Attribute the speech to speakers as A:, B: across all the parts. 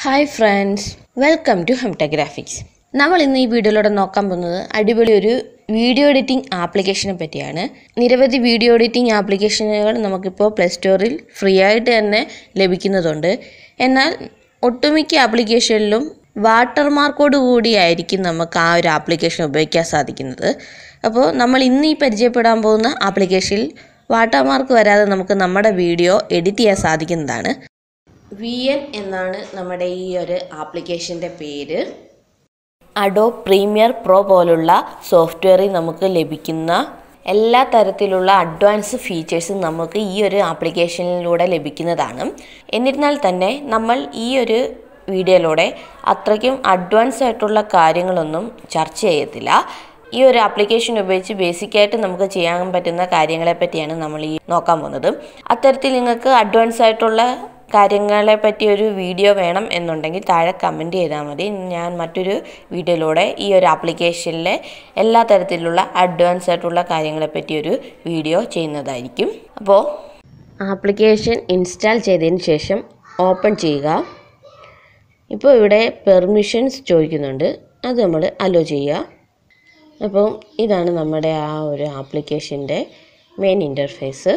A: hi friends welcome to Hemtagraphics നമ്മൾ ഇന്ന് ഈ വീഡിയോയിലൂടെ നോക്കാൻ പോകുന്നത് അടിപൊളി ഒരു വീഡിയോ എഡിറ്റിംഗ് ആപ്ലിക്കേഷനെ പറ്റിയാണ് നിരവധി വീഡിയോ എഡിറ്റിംഗ് ആപ്ലിക്കേഷനുകൾ നമുക്കിപ്പോൾ പ്ലേ സ്റ്റോറിൽ ഫ്രീ ആയിട്ട് തന്നെ ലഭിക്കുന്നതുണ്ട് എന്നാൽ ഒട്ടുമിക്ക ആപ്ലിക്കേഷനിലും വാട്ടർമാർക്കോട് കൂടിയായിരിക്കും നമുക്ക് ആ ഒരു ആപ്ലിക്കേഷൻ ഉപയോഗിക്കാൻ സാധിക്കുന്നത് അപ്പോൾ നമ്മൾ ഇന്ന് ഈ പരിചയപ്പെടാൻ പോകുന്ന ആപ്ലിക്കേഷനിൽ വാട്ടർമാർക്ക് വരാതെ നമുക്ക് നമ്മുടെ വീഡിയോ എഡിറ്റ് ചെയ്യാൻ സാധിക്കുന്നതാണ് വി എൻ എന്നാണ് നമ്മുടെ ഈ ഒരു ആപ്ലിക്കേഷൻ്റെ പേര് അഡോ പ്രീമിയർ പ്രോ പോലുള്ള സോഫ്റ്റ്വെയറിൽ നമുക്ക് ലഭിക്കുന്ന എല്ലാ തരത്തിലുള്ള അഡ്വാൻസ് ഫീച്ചേഴ്സും നമുക്ക് ഈ ഒരു ആപ്ലിക്കേഷനിലൂടെ ലഭിക്കുന്നതാണ് എന്നിരുന്നാൽ തന്നെ നമ്മൾ ഈ ഒരു വീഡിയോയിലൂടെ അത്രയ്ക്കും അഡ്വാൻസ് ആയിട്ടുള്ള കാര്യങ്ങളൊന്നും ചർച്ച ചെയ്യത്തില്ല ഈ ഒരു ആപ്ലിക്കേഷൻ ഉപയോഗിച്ച് ബേസിക്കായിട്ട് നമുക്ക് ചെയ്യാൻ പറ്റുന്ന കാര്യങ്ങളെ പറ്റിയാണ് നമ്മൾ ഈ നോക്കാൻ പോകുന്നത് അത്തരത്തിൽ നിങ്ങൾക്ക് അഡ്വാൻസ് ആയിട്ടുള്ള കാര്യങ്ങളെ പറ്റി ഒരു വീഡിയോ വേണം എന്നുണ്ടെങ്കിൽ താഴെ കമൻറ്റ് ചെയ്താൽ മതി ഞാൻ മറ്റൊരു വീഡിയോയിലൂടെ ഈ ഒരു ആപ്ലിക്കേഷനിലെ എല്ലാ തരത്തിലുള്ള അഡ്വാൻസ് ആയിട്ടുള്ള കാര്യങ്ങളെ പറ്റി ഒരു വീഡിയോ ചെയ്യുന്നതായിരിക്കും അപ്പോൾ ആപ്ലിക്കേഷൻ ഇൻസ്റ്റാൾ ചെയ്തതിന് ശേഷം ഓപ്പൺ ചെയ്യുക ഇപ്പോൾ ഇവിടെ പെർമിഷൻസ് ചോദിക്കുന്നുണ്ട് അത് നമ്മൾ അലോ ചെയ്യുക അപ്പോൾ ഇതാണ് നമ്മുടെ ആ ഒരു ആപ്ലിക്കേഷൻ്റെ മെയിൻ ഇൻ്റർഫേസ്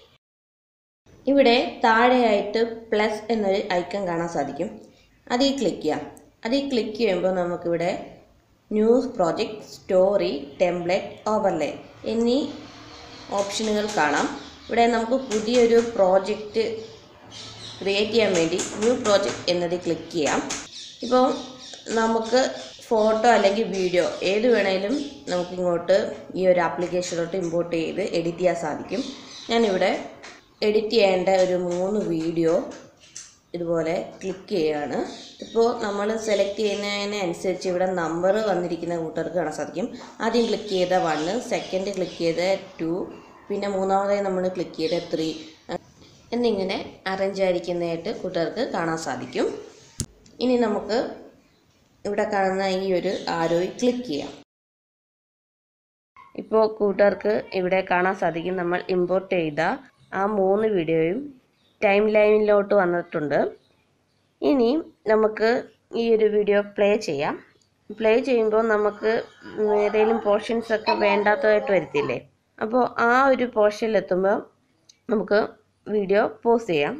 A: ഇവിടെ താഴെയായിട്ട് പ്ലസ് എന്നൊരു ഐക്കൺ കാണാൻ സാധിക്കും അതിൽ ക്ലിക്ക് ചെയ്യാം അതിൽ ക്ലിക്ക് ചെയ്യുമ്പോൾ നമുക്കിവിടെ news project story template overlay എന്നീ ഓപ്ഷനുകൾ കാണാം ഇവിടെ നമുക്ക് പുതിയൊരു പ്രോജക്റ്റ് ക്രിയേറ്റ് ചെയ്യാൻ വേണ്ടി ന്യൂ പ്രോജക്റ്റ് എന്നതിൽ ക്ലിക്ക് ചെയ്യാം ഇപ്പോൾ നമുക്ക് ഫോട്ടോ അല്ലെങ്കിൽ വീഡിയോ ഏത് വേണേലും നമുക്കിങ്ങോട്ട് ഈ ഒരു ആപ്ലിക്കേഷനിലോട്ട് ഇമ്പോർട്ട് ചെയ്ത് എഡിറ്റ് ചെയ്യാൻ സാധിക്കും ഞാനിവിടെ എഡിറ്റ് ചെയ്യേണ്ട ഒരു മൂന്ന് വീഡിയോ ഇതുപോലെ ക്ലിക്ക് ചെയ്യുകയാണ് ഇപ്പോൾ നമ്മൾ സെലക്ട് ചെയ്യുന്നതിനനുസരിച്ച് ഇവിടെ നമ്പർ വന്നിരിക്കുന്ന കൂട്ടർക്ക് കാണാൻ സാധിക്കും ആദ്യം ക്ലിക്ക് ചെയ്ത വണ്ണ് സെക്കൻഡ് ക്ലിക്ക് ചെയ്ത ടു പിന്നെ മൂന്നാമതായി നമ്മൾ ക്ലിക്ക് ചെയ്ത ത്രീ എന്നിങ്ങനെ അറേഞ്ച് ആയിരിക്കുന്നതായിട്ട് കൂട്ടുകാർക്ക് കാണാൻ സാധിക്കും ഇനി നമുക്ക് ഇവിടെ കാണുന്ന ഈ ഒരു ആരോയിൽ ക്ലിക്ക് ചെയ്യാം ഇപ്പോൾ കൂട്ടുകാർക്ക് ഇവിടെ കാണാൻ സാധിക്കും നമ്മൾ ഇമ്പോർട്ട് ചെയ്ത ആ മൂന്ന് വീഡിയോയും ടൈം ലൈനിലോട്ട് വന്നിട്ടുണ്ട് ഇനി നമുക്ക് ഈ ഒരു വീഡിയോ പ്ലേ ചെയ്യാം പ്ലേ ചെയ്യുമ്പോൾ നമുക്ക് ഏതെങ്കിലും പോർഷൻസ് ഒക്കെ വേണ്ടാത്തതായിട്ട് വരത്തില്ലേ അപ്പോൾ ആ ഒരു പോർഷനിലെത്തുമ്പോൾ നമുക്ക് വീഡിയോ പോസ് ചെയ്യാം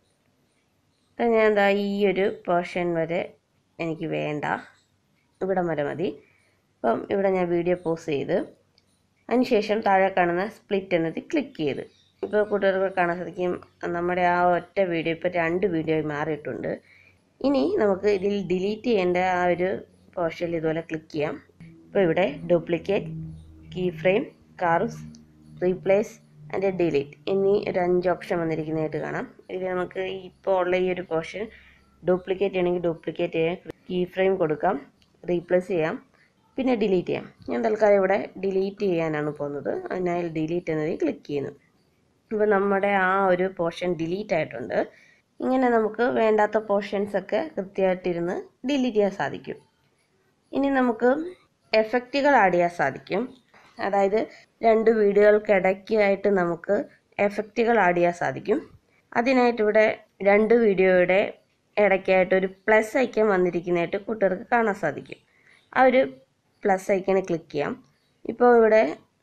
A: ഞാൻ എന്താ ഈ ഒരു പോർഷൻ വരെ എനിക്ക് വേണ്ട ഇവിടം വരെ മതി അപ്പം ഇവിടെ ഞാൻ വീഡിയോ പോസ് ചെയ്ത് അതിനുശേഷം താഴെ കാണുന്ന സ്പ്ലിറ്റ് എന്നത് ക്ലിക്ക് ചെയ്ത് ഇപ്പോൾ കൂട്ടുകാർക്ക് കാണാൻ സാധിക്കും നമ്മുടെ ആ ഒറ്റ വീഡിയോ ഇപ്പോൾ രണ്ട് വീഡിയോ മാറിയിട്ടുണ്ട് ഇനി നമുക്ക് ഇതിൽ ഡിലീറ്റ് ചെയ്യേണ്ട ആ ഒരു പോർഷനിൽ ഇതുപോലെ ക്ലിക്ക് ചെയ്യാം ഇപ്പോൾ ഇവിടെ ഡ്യൂപ്ലിക്കേറ്റ് കീ ഫ്രെയിം കാർസ് റീപ്ലേസ് ആൻഡ് ഡിലീറ്റ് എന്നീ ഒരു അഞ്ച് ഓപ്ഷൻ വന്നിരിക്കുന്നതായിട്ട് കാണാം ഇതിൽ നമുക്ക് ഇപ്പോൾ ഉള്ള ഈ ഒരു പോർഷൻ ഡ്യൂപ്ലിക്കേറ്റ് ചെയ്യണമെങ്കിൽ ഡ്യൂപ്ലിക്കേറ്റ് ചെയ്യാം കീ ഫ്രെയിം കൊടുക്കാം റീപ്ലേസ് ചെയ്യാം പിന്നെ ഡിലീറ്റ് ചെയ്യാം ഞാൻ തൽക്കാലം ഇവിടെ ഡിലീറ്റ് ചെയ്യാനാണ് പോകുന്നത് അതിനായി ഡിലീറ്റ് എന്നതിൽ ക്ലിക്ക് ചെയ്യുന്നു ഇപ്പോൾ നമ്മുടെ ആ ഒരു പോർഷൻ ഡിലീറ്റ് ആയിട്ടുണ്ട് ഇങ്ങനെ നമുക്ക് വേണ്ടാത്ത പോർഷൻസ് ഒക്കെ കൃത്യമായിട്ടിരുന്ന് ഡിലീറ്റ് ചെയ്യാൻ സാധിക്കും ഇനി നമുക്ക് എഫക്റ്റുകൾ ആഡ് ചെയ്യാൻ സാധിക്കും അതായത് രണ്ട് വീഡിയോകൾക്കിടയ്ക്കായിട്ട് നമുക്ക് എഫക്റ്റുകൾ ആഡ് ചെയ്യാൻ സാധിക്കും അതിനായിട്ട് ഇവിടെ രണ്ട് വീഡിയോയുടെ ഇടയ്ക്കായിട്ട് ഒരു പ്ലസ് ഐക്കൺ വന്നിരിക്കുന്നതായിട്ട് കൂട്ടുകാർക്ക് കാണാൻ സാധിക്കും ആ ഒരു പ്ലസ് ഐക്കണിൽ ക്ലിക്ക് ചെയ്യാം ഇപ്പോൾ ഇവിടെ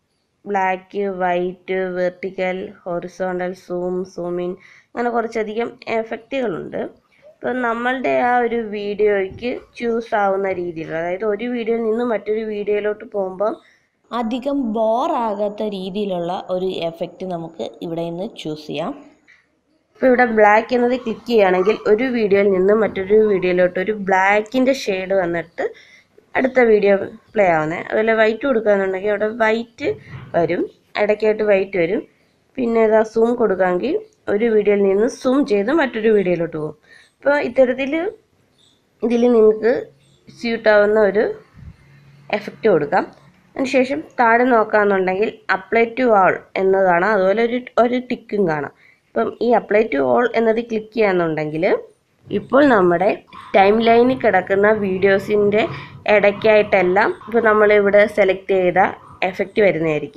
A: black white vertical horizontal zoom zoom in അങ്ങനെ കുറച്ചധികം എഫക്റ്റുകളുണ്ട് ഇപ്പോൾ നമ്മളുടെ ആ ഒരു വീഡിയോയ്ക്ക് ചൂസ് ആവുന്ന രീതിയിൽ അതായത് ഒരു വീഡിയോയിൽ നിന്ന് മറ്റൊരു വീഡിയോയിലോട്ട് പോകുമ്പം അധികം ബോറാകാത്ത രീതിയിലുള്ള ഒരു എഫക്റ്റ് നമുക്ക് ഇവിടെ നിന്ന് ചൂസ് ചെയ്യാം ഇപ്പോൾ ഇവിടെ ബ്ലാക്ക് എന്നത് ക്ലിക്ക് ചെയ്യുകയാണെങ്കിൽ ഒരു വീഡിയോയിൽ നിന്ന് മറ്റൊരു വീഡിയോയിലോട്ട് ഒരു ബ്ലാക്കിൻ്റെ ഷെയ്ഡ് വന്നിട്ട് അടുത്ത വീഡിയോ പ്ലേ ആവുന്നത് അതുപോലെ വൈറ്റ് കൊടുക്കുകയെന്നുണ്ടെങ്കിൽ അവിടെ വൈറ്റ് വരും ഇടയ്ക്കായിട്ട് വൈറ്റ് വരും പിന്നെ ഇതാ സൂം കൊടുക്കാമെങ്കിൽ ഒരു വീഡിയോയിൽ നിന്ന് സൂം ചെയ്ത് മറ്റൊരു വീഡിയോയിലോട്ട് പോകും അപ്പോൾ ഇത്തരത്തിൽ ഇതിൽ നിങ്ങൾക്ക് സ്യൂട്ടാവുന്ന ഒരു എഫക്റ്റ് കൊടുക്കാം അതിനുശേഷം താഴെ നോക്കുകയാണെന്നുണ്ടെങ്കിൽ അപ്ലൈ ടു ആൾ എന്ന് കാണാം അതുപോലെ ഒരു ഒരു ടിക്കും കാണാം ഇപ്പം ഈ അപ്ലൈ ടു ഓൾ എന്നത് ക്ലിക്ക് ചെയ്യാന്നുണ്ടെങ്കിൽ ഇപ്പോൾ നമ്മുടെ ടൈം ലൈനിൽ കിടക്കുന്ന വീഡിയോസിൻ്റെ ഇടയ്ക്കായിട്ടെല്ലാം ഇപ്പോൾ നമ്മളിവിടെ സെലക്ട് ചെയ്ത എഫക്റ്റ് വരുന്നതായിരിക്കും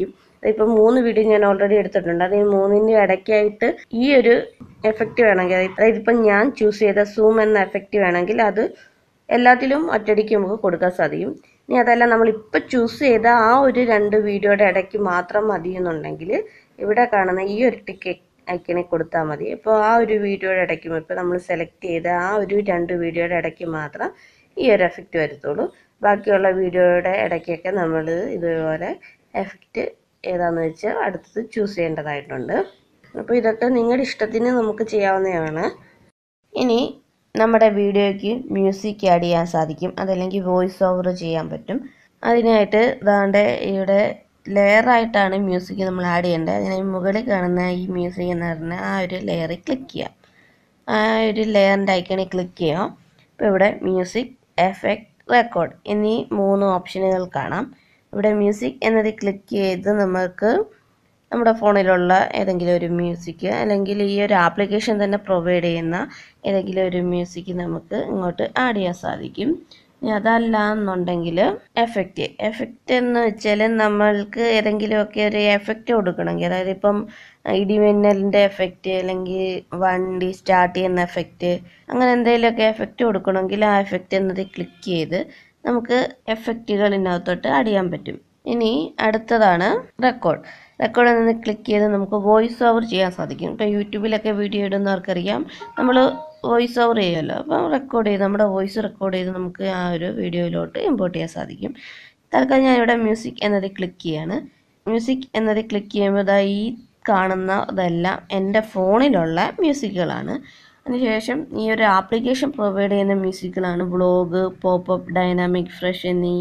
A: ഇപ്പം മൂന്ന് വീഡിയോ ഞാൻ ഓൾറെഡി എടുത്തിട്ടുണ്ട് അത് ഈ മൂന്നിൻ്റെ ഇടയ്ക്കായിട്ട് ഈ ഒരു എഫക്റ്റ് വേണമെങ്കിൽ അതായത് ഇപ്പം ഞാൻ ചൂസ് ചെയ്ത സൂം എന്ന എഫക്റ്റ് വേണമെങ്കിൽ അത് എല്ലാത്തിലും ഒറ്റയടിക്ക് നമുക്ക് കൊടുക്കാൻ സാധിക്കും ഇനി അതല്ല നമ്മൾ ഇപ്പം ചൂസ് ചെയ്ത ആ ഒരു രണ്ട് വീഡിയോയുടെ ഇടയ്ക്ക് മാത്രം മതി എന്നുണ്ടെങ്കിൽ ഇവിടെ കാണുന്ന ഈ ഒരു ടിക്ക് ഐക്കണിൽ കൊടുത്താൽ മതി ഇപ്പോൾ ആ ഒരു വീഡിയോയുടെ ഇടയ്ക്കും ഇപ്പോൾ നമ്മൾ സെലക്ട് ചെയ്ത ആ ഒരു രണ്ട് വീഡിയോയുടെ ഇടയ്ക്ക് മാത്രം ഈ ഒരു എഫക്റ്റ് വരത്തുള്ളൂ ബാക്കിയുള്ള വീഡിയോയുടെ ഇടയ്ക്കൊക്കെ നമ്മൾ ഇതുപോലെ എഫക്റ്റ് ഏതാണെന്ന് വെച്ച് അടുത്തത് ചൂസ് ചെയ്യേണ്ടതായിട്ടുണ്ട് അപ്പോൾ ഇതൊക്കെ നിങ്ങളുടെ ഇഷ്ടത്തിന് നമുക്ക് ചെയ്യാവുന്നതാണ് ഇനി നമ്മുടെ വീഡിയോയ്ക്ക് മ്യൂസിക് ആഡ് ചെയ്യാൻ സാധിക്കും അതല്ലെങ്കിൽ വോയിസ് ഓവർ ചെയ്യാൻ പറ്റും അതിനായിട്ട് ദാണ്ട് ഇവിടെ ലെയറായിട്ടാണ് മ്യൂസിക് നമ്മൾ ആഡ് ചെയ്യേണ്ടത് അതിന് മുകളിൽ കാണുന്ന ഈ മ്യൂസിക് എന്ന് പറഞ്ഞ ആ ഒരു ലെയറിൽ ക്ലിക്ക് ചെയ്യാം ആ ഒരു ലെയറിൻ്റെ ഐക്കണിൽ ക്ലിക്ക് ചെയ്യാം ഇപ്പോൾ ഇവിടെ മ്യൂസിക് എഫക്റ്റ് റെക്കോർഡ് എന്നീ മൂന്ന് ഓപ്ഷനുകൾ കാണാം ഇവിടെ മ്യൂസിക് എന്നതിൽ ക്ലിക്ക് ചെയ്ത് നമുക്ക് നമ്മുടെ ഫോണിലുള്ള ഏതെങ്കിലും ഒരു മ്യൂസിക് അല്ലെങ്കിൽ ഈ ഒരു ആപ്ലിക്കേഷൻ തന്നെ പ്രൊവൈഡ് ചെയ്യുന്ന ഏതെങ്കിലും ഒരു മ്യൂസിക് നമുക്ക് ഇങ്ങോട്ട് ആഡ് ചെയ്യാൻ സാധിക്കും ഇനി അതല്ല എന്നുണ്ടെങ്കിൽ എഫക്റ്റ് എഫക്റ്റ് എന്ന് വെച്ചാൽ നമ്മൾക്ക് ഏതെങ്കിലുമൊക്കെ ഒരു എഫക്റ്റ് കൊടുക്കണമെങ്കിൽ അതായത് ഇപ്പം ഇടിമിന്നലിൻ്റെ എഫക്റ്റ് അല്ലെങ്കിൽ വണ്ടി സ്റ്റാർട്ട് ചെയ്യുന്ന എഫക്റ്റ് അങ്ങനെ എന്തെങ്കിലുമൊക്കെ എഫക്റ്റ് കൊടുക്കണമെങ്കിൽ ആ എഫക്റ്റ് എന്നതിൽ ക്ലിക്ക് ചെയ്ത് നമുക്ക് എഫക്റ്റുകൾ ഇതിനകത്തോട്ട് ആഡ് ചെയ്യാൻ പറ്റും ഇനി അടുത്തതാണ് റെക്കോർഡ് റെക്കോർഡ് നിന്ന് ക്ലിക്ക് ചെയ്ത് നമുക്ക് വോയിസ് ഓവർ ചെയ്യാൻ സാധിക്കും ഇപ്പോൾ യൂട്യൂബിലൊക്കെ വീഡിയോ ഇടുന്നവർക്കറിയാം നമ്മൾ വോയിസ് ഓവർ ചെയ്യുമല്ലോ അപ്പം റെക്കോർഡ് ചെയ്ത് നമ്മുടെ വോയിസ് റെക്കോർഡ് ചെയ്ത് നമുക്ക് ആ ഒരു വീഡിയോയിലോട്ട് ഇമ്പോർട്ട് ചെയ്യാൻ സാധിക്കും തൽക്കാലം ഞാൻ ഇവിടെ മ്യൂസിക് എന്നതിൽ ക്ലിക്ക് ചെയ്യാണ് മ്യൂസിക് എന്നതിൽ ക്ലിക്ക് ചെയ്യുമ്പോൾ ഇതാ ഈ കാണുന്നതെല്ലാം എൻ്റെ ഫോണിലുള്ള മ്യൂസിക്കുകളാണ് അതിനുശേഷം ഈ ഒരു ആപ്ലിക്കേഷൻ പ്രൊവൈഡ് ചെയ്യുന്ന മ്യൂസിക്കുകളാണ് വ്ളോഗ് പോപ്പപ്പ് ഡൈനാമിക് ഫ്രഷ് എന്നീ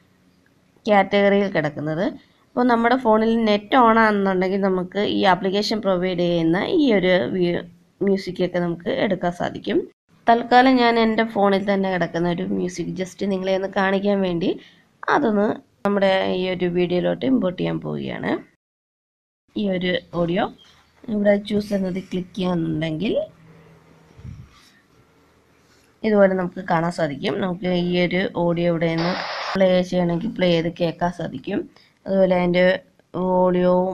A: കാറ്റഗറിയിൽ കിടക്കുന്നത് അപ്പോൾ നമ്മുടെ ഫോണിൽ നെറ്റ് ഓൺ ആണെന്നുണ്ടെങ്കിൽ നമുക്ക് ഈ ആപ്ലിക്കേഷൻ പ്രൊവൈഡ് ചെയ്യുന്ന ഈ ഒരു മ്യൂസിക്കൊക്കെ നമുക്ക് എടുക്കാൻ സാധിക്കും തൽക്കാലം ഞാൻ എൻ്റെ ഫോണിൽ തന്നെ കിടക്കുന്ന ഒരു മ്യൂസിക് ജസ്റ്റ് നിങ്ങളെ ഒന്ന് കാണിക്കാൻ വേണ്ടി അതൊന്ന് നമ്മുടെ ഈ ഒരു വീഡിയോയിലോട്ട് ഇമ്പോർട്ട് ചെയ്യാൻ പോവുകയാണ് ഈ ഒരു ഓഡിയോ ഇവിടെ ചൂസ് എന്നത് ക്ലിക്ക് ചെയ്യാന്നുണ്ടെങ്കിൽ ഇതുപോലെ നമുക്ക് കാണാൻ സാധിക്കും നമുക്ക് ഈ ഒരു ഓഡിയോ ഇവിടെ നിന്ന് പ്ലേ ചെയ്യണമെങ്കിൽ പ്ലേ ചെയ്ത് കേൾക്കാൻ സാധിക്കും അതുപോലെ അതിൻ്റെ ഓഡിയോവും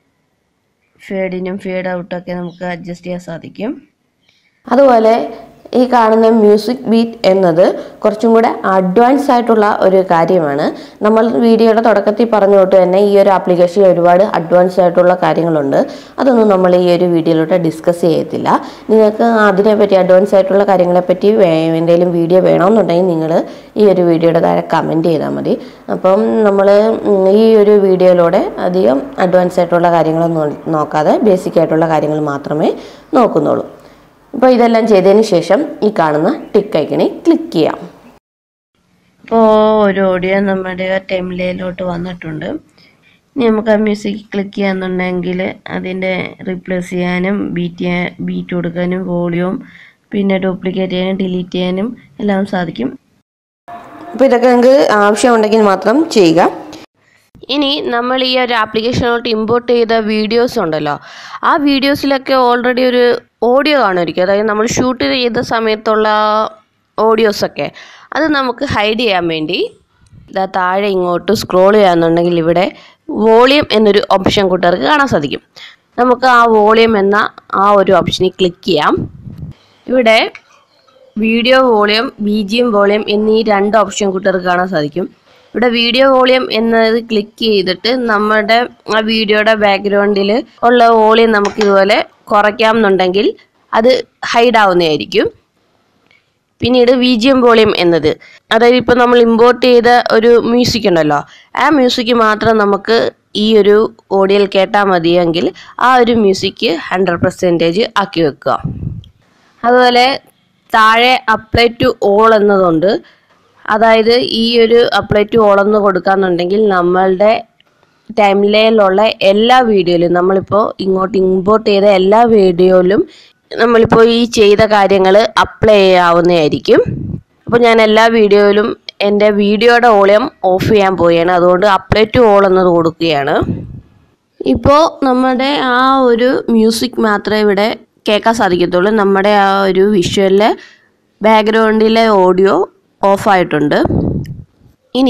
A: ഫേഡിനും ഫേഡ് ഔട്ടൊക്കെ നമുക്ക് അഡ്ജസ്റ്റ് ചെയ്യാൻ സാധിക്കും അതുപോലെ ഈ കാണുന്ന മ്യൂസിക് ബീറ്റ് എന്നത് കുറച്ചും കൂടെ അഡ്വാൻസ് ആയിട്ടുള്ള ഒരു കാര്യമാണ് നമ്മൾ വീഡിയോയുടെ തുടക്കത്തിൽ പറഞ്ഞു തൊട്ട് തന്നെ ഈ ഒരു ആപ്ലിക്കേഷനിൽ ഒരുപാട് അഡ്വാൻസ് ആയിട്ടുള്ള കാര്യങ്ങളുണ്ട് അതൊന്നും നമ്മൾ ഈ ഒരു വീഡിയോയിലോട്ട് ഡിസ്കസ് ചെയ്യത്തില്ല നിങ്ങൾക്ക് അതിനെപ്പറ്റി അഡ്വാൻസ് ആയിട്ടുള്ള കാര്യങ്ങളെപ്പറ്റി എന്തെങ്കിലും വീഡിയോ വേണമെന്നുണ്ടെങ്കിൽ നിങ്ങൾ ഈ ഒരു വീഡിയോയുടെ താഴെ കമൻറ്റ് ചെയ്താൽ മതി അപ്പം നമ്മൾ ഈ ഒരു വീഡിയോയിലൂടെ അധികം അഡ്വാൻസ് ആയിട്ടുള്ള കാര്യങ്ങളൊന്നും നോക്കാതെ ബേസിക് ആയിട്ടുള്ള കാര്യങ്ങൾ മാത്രമേ നോക്കുന്നുള്ളൂ അപ്പോൾ ഇതെല്ലാം ചെയ്തതിന് ശേഷം ഈ കാണുന്ന ടിക്ക് ഐക്കണിൽ ക്ലിക്ക് ചെയ്യാം ഇപ്പോൾ ഒരു ഓഡിയോ നമ്മുടെ ടൈംലൈനിലോട്ട് വന്നിട്ടുണ്ട് ഇനി നമുക്ക് ആ മ്യൂസിക് ക്ലിക്ക് ചെയ്യാന്നുണ്ടെങ്കിൽ അതിൻ്റെ റീപ്ലേസ് ചെയ്യാനും ബീറ്റ് ചെയ്യാൻ ബീറ്റ് കൊടുക്കാനും വോളിയം പിന്നെ ഡ്യൂപ്ലിക്കേറ്റ് ചെയ്യാനും ഡിലീറ്റ് ചെയ്യാനും എല്ലാം സാധിക്കും അപ്പോൾ ഇതൊക്കെ നിങ്ങൾക്ക് ആവശ്യമുണ്ടെങ്കിൽ മാത്രം ചെയ്യുക ഇനി നമ്മൾ ഈ ഒരു ആപ്ലിക്കേഷനിലോട്ട് ഇമ്പോർട്ട് ചെയ്ത വീഡിയോസ് ഉണ്ടല്ലോ ആ വീഡിയോസിലൊക്കെ ഓൾറെഡി ഒരു ഓഡിയോ കാണുമായിരിക്കും അതായത് നമ്മൾ ഷൂട്ട് ചെയ്ത സമയത്തുള്ള ഓഡിയോസൊക്കെ അത് നമുക്ക് ഹൈഡ് ചെയ്യാൻ വേണ്ടി ഇതാ താഴെ ഇങ്ങോട്ട് സ്ക്രോൾ ചെയ്യാന്നുണ്ടെങ്കിൽ ഇവിടെ വോളിയം എന്നൊരു ഓപ്ഷൻ കൂട്ടുകാർക്ക് കാണാൻ സാധിക്കും നമുക്ക് ആ വോളിയം എന്ന ആ ഒരു ഓപ്ഷനിൽ ക്ലിക്ക് ചെയ്യാം ഇവിടെ video volume B G M volume എന്നീ രണ്ട് ഓപ്ഷൻ കൂട്ടുകാർക്ക് കാണാൻ സാധിക്കും ഇവിടെ വീഡിയോ വോളിയം എന്നത് ക്ലിക്ക് ചെയ്തിട്ട് നമ്മുടെ ആ വീഡിയോയുടെ ബാക്ക്ഗ്രൗണ്ടിൽ ഉള്ള വോളിയം നമുക്ക് ഇതുപോലെ കുറയ്ക്കാം എന്നുണ്ടെങ്കിൽ അത് ഹൈഡ് ആവുന്നതായിരിക്കും പിന്നീട് വി ജി എം വോളിയം എന്നത് അതായത് ഇപ്പോൾ നമ്മൾ ഇമ്പോർട്ട് ചെയ്ത ഒരു മ്യൂസിക് ഉണ്ടല്ലോ ആ മ്യൂസിക് മാത്രം നമുക്ക് ഈ ഒരു ഓഡിയോയിൽ കേട്ടാൽ മതിയെങ്കിൽ ആ ഒരു മ്യൂസിക് ഹൺഡ്രഡ് പെർസെൻറ്റേജ് ആക്കി വെക്കുക അതുപോലെ താഴെ അപ്ലൈ ടു ഓൾ എന്നതുണ്ട് അതായത് ഈ ഒരു അപ്ലൈ ടു ഓൾ എന്ന് കൊടുക്കാന്നുണ്ടെങ്കിൽ നമ്മളുടെ ടൈം ലൈനിലുള്ള എല്ലാ വീഡിയോയിലും നമ്മളിപ്പോൾ ഇങ്ങോട്ട് ഇമ്പോർട്ട് ചെയ്ത എല്ലാ വീഡിയോയിലും നമ്മളിപ്പോൾ ഈ ചെയ്ത കാര്യങ്ങൾ അപ്ലൈ ചെയ്യാവുന്നതായിരിക്കും അപ്പോൾ ഞാൻ എല്ലാ വീഡിയോയിലും എൻ്റെ വീഡിയോയുടെ വോളിയം ഓഫ് ചെയ്യാൻ പോവുകയാണ് അതുകൊണ്ട് അപ്ലൈ ടു ഓൾ എന്നത് കൊടുക്കുകയാണ് ഇപ്പോൾ നമ്മുടെ ആ ഒരു മ്യൂസിക് മാത്രമേ ഇവിടെ കേൾക്കാൻ സാധിക്കത്തുള്ളൂ നമ്മുടെ ആ ഒരു വിഷ്വലിലെ ബാക്ക്ഗ്രൗണ്ടിലെ ഓഡിയോ ഓഫായിട്ടുണ്ട് ഇനി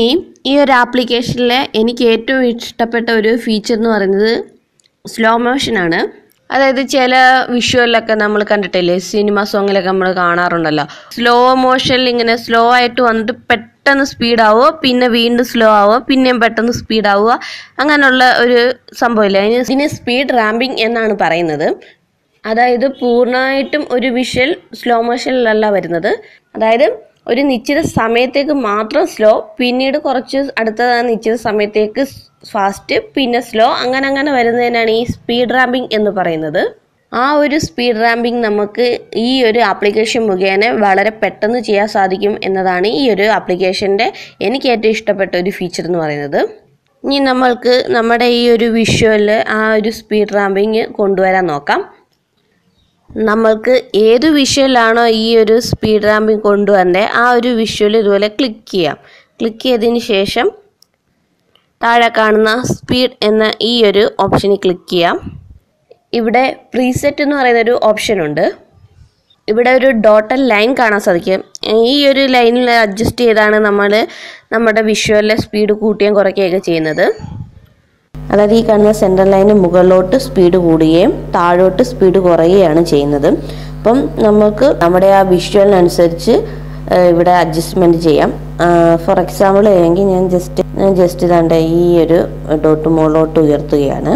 A: ഈ ഒരു ആപ്ലിക്കേഷനിൽ എനിക്ക് ഏറ്റവും ഇഷ്ടപ്പെട്ട ഒരു ഫീച്ചർ എന്ന് പറയുന്നത് സ്ലോ മോഷനാണ് അതായത് ചില വിഷ്വലിലൊക്കെ നമ്മൾ കണ്ടിട്ടില്ലേ സിനിമ സോങ്ങിലൊക്കെ നമ്മൾ കാണാറുണ്ടല്ലോ സ്ലോ മോഷനിൽ ഇങ്ങനെ സ്ലോ ആയിട്ട് വന്നിട്ട് പെട്ടെന്ന് സ്പീഡ് ആവുക പിന്നെ വീണ്ടും സ്ലോ ആവുക പിന്നെയും പെട്ടെന്ന് സ്പീഡ് ആവുക അങ്ങനെയുള്ള ഒരു സംഭവമില്ല അതിന് ഇതിന് സ്പീഡ് റാമ്പിംഗ് എന്നാണ് പറയുന്നത് അതായത് പൂർണ്ണമായിട്ടും ഒരു വിഷ്വൽ സ്ലോ മോഷനിലല്ല വരുന്നത് അതായത് ഒരു നിശ്ചിത സമയത്തേക്ക് മാത്രം സ്ലോ പിന്നീട് കുറച്ച് അടുത്ത നിശ്ചിത സമയത്തേക്ക് ഫാസ്റ്റ് പിന്നെ സ്ലോ അങ്ങനെ അങ്ങനെ വരുന്നതിനാണ് ഈ സ്പീഡ് റാമ്പിംഗ് എന്ന് പറയുന്നത് ആ ഒരു സ്പീഡ് റാമ്പിംഗ് നമുക്ക് ഈ ഒരു ആപ്ലിക്കേഷൻ മുഖേന വളരെ പെട്ടെന്ന് ചെയ്യാൻ സാധിക്കും എന്നതാണ് ഈ ഒരു ആപ്ലിക്കേഷൻ്റെ എനിക്ക് ഏറ്റവും ഇഷ്ടപ്പെട്ട ഒരു ഫീച്ചർ എന്ന് പറയുന്നത് ഇനി നമ്മൾക്ക് നമ്മുടെ ഈ ഒരു വിഷ്വലിൽ ആ ഒരു സ്പീഡ് റാമ്പിങ് കൊണ്ടുവരാൻ നോക്കാം നമ്മൾക്ക് ഏത് വിഷ്വലാണോ ഈ ഒരു സ്പീഡ് റാമ്പിങ് കൊണ്ടുവരേണ്ടത് ആ ഒരു വിഷ്വൽ ഇതുപോലെ ക്ലിക്ക് ചെയ്യാം ക്ലിക്ക് ചെയ്തതിന് ശേഷം താഴെ കാണുന്ന സ്പീഡ് എന്ന ഈ ഒരു ഓപ്ഷനിൽ ക്ലിക്ക് ചെയ്യാം ഇവിടെ പ്രീസെറ്റ് എന്ന് പറയുന്ന ഒരു ഓപ്ഷൻ ഉണ്ട് ഇവിടെ ഒരു ഡോട്ടൽ ലൈൻ കാണാൻ സാധിക്കും ഈ ഒരു ലൈനിൽ അഡ്ജസ്റ്റ് ചെയ്താണ് നമ്മൾ നമ്മുടെ വിഷ്വലിലെ സ്പീഡ് കൂട്ടുകയും കുറയ്ക്കുകയൊക്കെ ചെയ്യുന്നത് അതായത് ഈ കാണുന്ന സെൻട്രൽ ലൈന് മുകളിലോട്ട് സ്പീഡ് കൂടുകയും താഴോട്ട് സ്പീഡ് കുറയുകയാണ് ചെയ്യുന്നത് അപ്പം നമുക്ക് നമ്മുടെ ആ വിഷ്വലിനനുസരിച്ച് ഏഹ്, ഇവിടെ അഡ്ജസ്റ്റ്മെൻറ്റ് ചെയ്യാം ഫോർ എക്സാമ്പിൾ എങ്കിൽ ഞാൻ ജസ്റ്റ് ഞാൻ ജസ്റ്റ് ഇതാണ്ട് ഈ ഒരു ഡോട്ട് മുകളിലോട്ട് ഉയർത്തുകയാണ്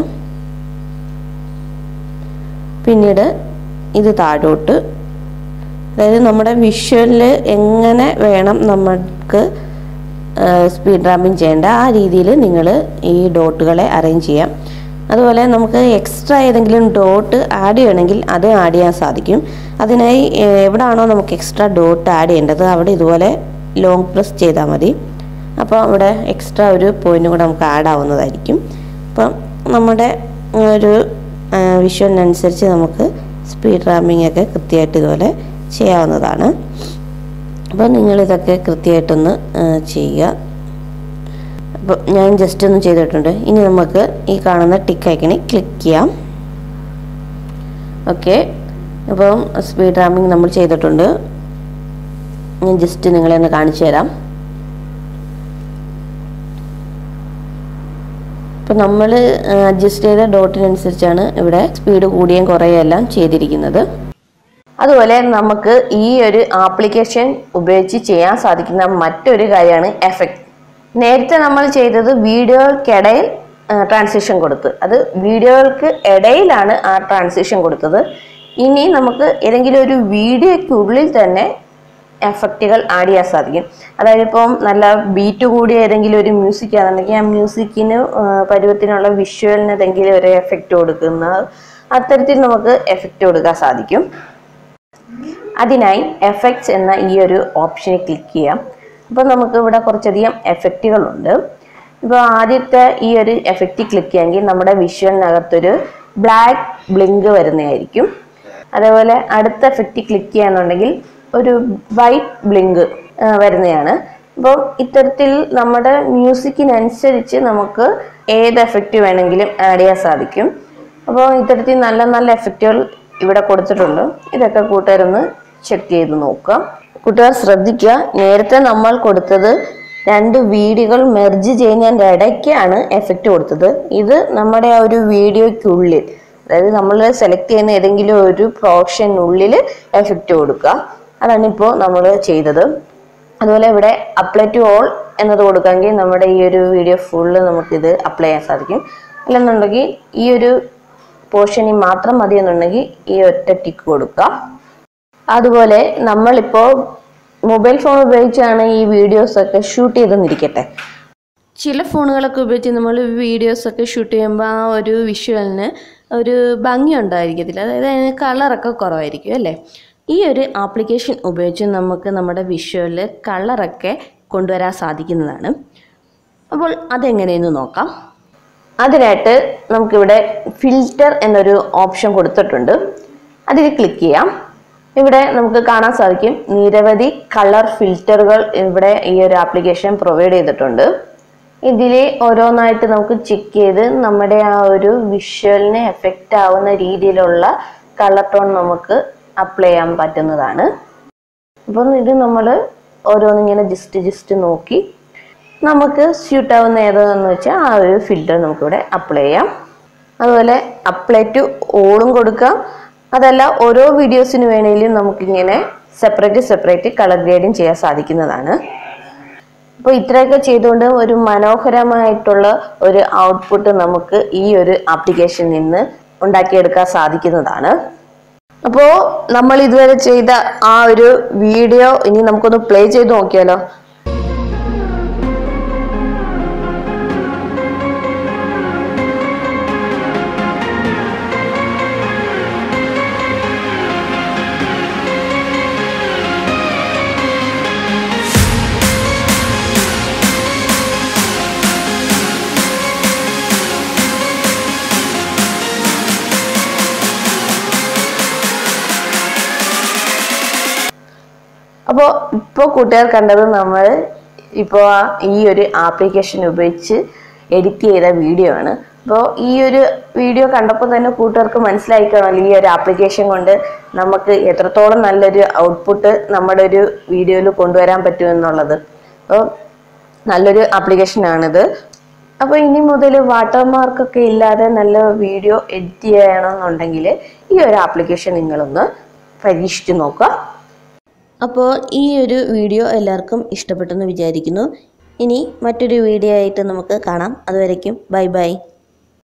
A: പിന്നീട് ഇത് താഴോട്ട് അതായത് നമ്മുടെ വിഷ്വലിൽ എങ്ങനെ വേണം നമുക്ക് സ്പീഡ് റാമ്പിങ് ചെയ്യേണ്ട ആ രീതിയിൽ നിങ്ങൾ ഈ ഡോട്ടുകളെ അറേഞ്ച് ചെയ്യാം അതുപോലെ നമുക്ക് എക്സ്ട്രാ ഏതെങ്കിലും ഡോട്ട് ആഡ് ചെയ്യണമെങ്കിൽ അത് ആഡ് ചെയ്യാൻ സാധിക്കും അതിനായി ഏഹ്, എവിടാണോ നമുക്ക് എക്സ്ട്രാ ഡോട്ട് ആഡ് ചെയ്യേണ്ടത് അവിടെ ഇതുപോലെ ലോങ് പ്രസ് ചെയ്താൽ മതി അപ്പോൾ അവിടെ എക്സ്ട്രാ ഒരു പോയിന്റ് കൂടെ നമുക്ക് ആഡ് ആവുന്നതായിരിക്കും അപ്പം നമ്മുടെ ഒരു വിഷ്വലിനനുസരിച്ച് നമുക്ക് സ്പീഡ് റാമ്പിംഗ് ഒക്കെ കൃത്യമായിട്ട് ഇതുപോലെ ചെയ്യാവുന്നതാണ് അപ്പോൾ നിങ്ങളിതൊക്കെ കൃത്യമായിട്ടൊന്ന് ആ, ചെയ്യുക അപ്പോൾ ഞാൻ ജസ്റ്റ് ഒന്ന് ചെയ്തിട്ടുണ്ട് ഇനി നമുക്ക് ഈ കാണുന്ന ടിക്ക് ഐക്കണിൽ ക്ലിക്ക് ചെയ്യാം ഓക്കെ അപ്പം സ്പീഡ് റാമ്പിംഗ് നമ്മൾ ചെയ്തിട്ടുണ്ട് ഞാൻ ജസ്റ്റ് നിങ്ങളെ ഒന്ന് കാണിച്ചു തരാം ഇപ്പം നമ്മൾ അഡ്ജസ്റ്റ് ചെയ്ത ഡോട്ടിനനുസരിച്ചാണ് ഇവിടെ സ്പീഡ് കൂടിയും കുറയുകയും എല്ലാം ചെയ്തിരിക്കുന്നത് അതുപോലെ നമുക്ക് ഈ ഒരു ആപ്ലിക്കേഷൻ ഉപയോഗിച്ച് ചെയ്യാൻ സാധിക്കുന്ന മറ്റൊരു കാര്യമാണ് എഫക്റ്റ് നേരത്തെ നമ്മൾ ചെയ്തത് വീഡിയോകൾക്കിടയിൽ ട്രാൻസിഷൻ കൊടുത്ത് അത് വീഡിയോകൾക്ക് ഇടയിലാണ് ആ ട്രാൻസിഷൻ കൊടുത്തത് ഇനി നമുക്ക് ഏതെങ്കിലും ഒരു വീഡിയോയ്ക്കുള്ളിൽ തന്നെ എഫക്റ്റുകൾ ആഡ് ചെയ്യാൻ സാധിക്കും അതായത് ഇപ്പം നല്ല ബീറ്റ് കൂടിയ ഏതെങ്കിലും ഒരു മ്യൂസിക് ആണെന്നുണ്ടെങ്കിൽ ആ മ്യൂസിക്കിന് പരുവത്തിനുള്ള വിഷ്വലിന് ഏതെങ്കിലും ഒരു എഫക്റ്റ് കൊടുക്കുന്ന അത്തരത്തിൽ നമുക്ക് എഫക്റ്റ് കൊടുക്കാൻ സാധിക്കും അതിനായി എഫക്ട്സ് എന്ന ഈ ഒരു ഓപ്ഷനിൽ ക്ലിക്ക് ചെയ്യാം അപ്പോൾ നമുക്ക് ഇവിടെ കുറച്ചധികം എഫക്റ്റുകളുണ്ട് ഇപ്പോൾ ആദ്യത്തെ ഈ ഒരു എഫക്റ്റ് ക്ലിക്ക് ചെയ്യാമെങ്കിൽ നമ്മുടെ വിഷ്വലിനകത്തൊരു ബ്ലാക്ക് ബ്ലിങ്ക് വരുന്നതായിരിക്കും അതേപോലെ അടുത്ത എഫക്റ്റ് ക്ലിക്ക് ചെയ്യാന്നുണ്ടെങ്കിൽ ഒരു വൈറ്റ് ബ്ലിങ്ക് വരുന്നതാണ് അപ്പോൾ ഇത്തരത്തിൽ നമ്മുടെ മ്യൂസിക്കിനനുസരിച്ച് നമുക്ക് ഏത് എഫക്റ്റ് വേണമെങ്കിലും ആഡ് ചെയ്യാൻ സാധിക്കും അപ്പോൾ ഇത്തരത്തിൽ നല്ല നല്ല എഫക്റ്റുകൾ ഇവിടെ കൊടുത്തിട്ടുണ്ട് ഇതൊക്കെ കൂട്ടുകാരൊന്ന് ചെക്ക് ചെയ്ത് നോക്കുക കൂട്ടുകാർ ശ്രദ്ധിക്കുക നേരത്തെ നമ്മൾ കൊടുത്തത് രണ്ട് വീഡിയോകൾ മെർജ് ചെയ്യുന്നതിൻ്റെ ഇടയ്ക്കാണ് എഫക്റ്റ് കൊടുത്തത് ഇത് നമ്മുടെ ആ ഒരു വീഡിയോയ്ക്കുള്ളിൽ അതായത് നമ്മൾ സെലക്ട് ചെയ്യുന്ന ഏതെങ്കിലും ഒരു പ്രൊഫഷനുള്ളിൽ എഫക്റ്റ് കൊടുക്കുക അതാണ് ഇപ്പോൾ നമ്മൾ ചെയ്തത് അതുപോലെ ഇവിടെ അപ്ലൈ ടു ഓൾ എന്നത് കൊടുക്കാമെങ്കിൽ നമ്മുടെ ഈ ഒരു വീഡിയോ ഫുള്ള് നമുക്കിത് അപ്ലൈ ചെയ്യാൻ സാധിക്കും അല്ലെന്നുണ്ടെങ്കിൽ ഈ ഒരു പോർഷനിൽ മാത്രം മതി എന്നുണ്ടെങ്കിൽ ഈ ഒറ്റ ടിക്ക് കൊടുക്കുക അതുപോലെ നമ്മളിപ്പോൾ മൊബൈൽ ഫോൺ ഉപയോഗിച്ചാണ് ഈ വീഡിയോസ് ഒക്കെ ഷൂട്ട് ചെയ്തെന്നിരിക്കട്ടെ ചില ഫോണുകളൊക്കെ ഉപയോഗിച്ച് നമ്മൾ വീഡിയോസൊക്കെ ഷൂട്ട് ചെയ്യുമ്പോൾ ആ ഒരു വിഷ്വലിന് ഒരു ഭംഗി ഉണ്ടായിരിക്കത്തില്ല അതായത് അതിന് കളറൊക്കെ കുറവായിരിക്കും അല്ലേ ഈ ഒരു ആപ്ലിക്കേഷൻ ഉപയോഗിച്ച് നമുക്ക് നമ്മുടെ വിഷ്വലിൽ കളറൊക്കെ കൊണ്ടുവരാൻ സാധിക്കുന്നതാണ് അപ്പോൾ അതെങ്ങനെയെന്ന് നോക്കാം അതിനായിട്ട് നമുക്കിവിടെ ഫിൽറ്റർ എന്നൊരു ഓപ്ഷൻ കൊടുത്തിട്ടുണ്ട് അതിൽ ക്ലിക്ക് ചെയ്യാം ഇവിടെ നമുക്ക് കാണാൻ സാധിക്കും നിരവധി കളർ ഫിൽറ്ററുകൾ ഇവിടെ ഈ ഒരു ആപ്ലിക്കേഷൻ പ്രൊവൈഡ് ചെയ്തിട്ടുണ്ട് ഇതിൽ ഓരോന്നായിട്ട് നമുക്ക് ചെക്ക് ചെയ്ത് നമ്മുടെ ആ ഒരു വിഷ്വലിന് എഫക്റ്റ് ആവുന്ന രീതിയിലുള്ള കളർ ടോൺ നമുക്ക് അപ്ലൈ ചെയ്യാൻ പറ്റുന്നതാണ് അപ്പം ഇത് നമ്മൾ ഓരോന്നിങ്ങനെ ജസ്റ്റ് ജസ്റ്റ് നോക്കി നമുക്ക് സ്യൂട്ട് ആവുന്ന ഏതാണെന്ന് വെച്ചാൽ ആ ഒരു ഫിൽറ്റർ നമുക്കിവിടെ അപ്ലൈ ചെയ്യാം അതുപോലെ അപ്ലൈ ടു ഓളും കൊടുക്കാം അതല്ല ഓരോ വീഡിയോസിന് വേണമെങ്കിലും നമുക്കിങ്ങനെ സെപ്പറേറ്റ് സെപ്പറേറ്റ് കളർ ഗ്രേഡിങ് ചെയ്യാൻ സാധിക്കുന്നതാണ് അപ്പോൾ ഇത്രയൊക്കെ ചെയ്തുകൊണ്ട് ഒരു മനോഹരമായിട്ടുള്ള ഒരു ഔട്ട്പുട്ട് നമുക്ക് ഈ ഒരു ആപ്ലിക്കേഷനിൽ നിന്ന് ഉണ്ടാക്കിയെടുക്കാൻ സാധിക്കുന്നതാണ് അപ്പോൾ നമ്മൾ ഇതുവരെ ചെയ്ത ആ ഒരു വീഡിയോ ഇനി നമുക്കൊന്ന് പ്ലേ ചെയ്ത് നോക്കിയാലോ അപ്പോൾ ഇപ്പോൾ കൂട്ടുകാർ കണ്ടത് നമ്മൾ ഇപ്പോൾ ഈ ഒരു ആപ്ലിക്കേഷൻ ഉപയോഗിച്ച് എഡിറ്റ് ചെയ്ത വീഡിയോ ആണ് അപ്പോൾ ഈ ഒരു വീഡിയോ കണ്ടപ്പോൾ തന്നെ കൂട്ടുകാർക്ക് മനസ്സിലായി കാണുമല്ലോ ഈ ഒരു ആപ്ലിക്കേഷൻ കൊണ്ട് നമുക്ക് എത്രത്തോളം നല്ലൊരു ഔട്ട്പുട്ട് നമ്മുടെ ഒരു വീഡിയോയിൽ കൊണ്ടുവരാൻ പറ്റുമെന്നുള്ളത് അപ്പോൾ നല്ലൊരു ആപ്ലിക്കേഷനാണിത് അപ്പോൾ ഇനി മുതൽ വാട്ടർമാർക്കൊക്കെ ഇല്ലാതെ നല്ല വീഡിയോ എഡിറ്റ് ചെയ്യണമെന്നുണ്ടെങ്കിൽ ഈ ഒരു ആപ്ലിക്കേഷൻ നിങ്ങളൊന്ന് പരീക്ഷിച്ച് നോക്കുക അപ്പോൾ ഈ ഒരു വീഡിയോ എല്ലാവർക്കും ഇഷ്ടപ്പെട്ടെന്ന് വിചാരിക്കുന്നു ഇനി മറ്റൊരു വീഡിയോ ആയിട്ട് നമുക്ക് കാണാം അതുവരയ്ക്കും ബൈ ബൈ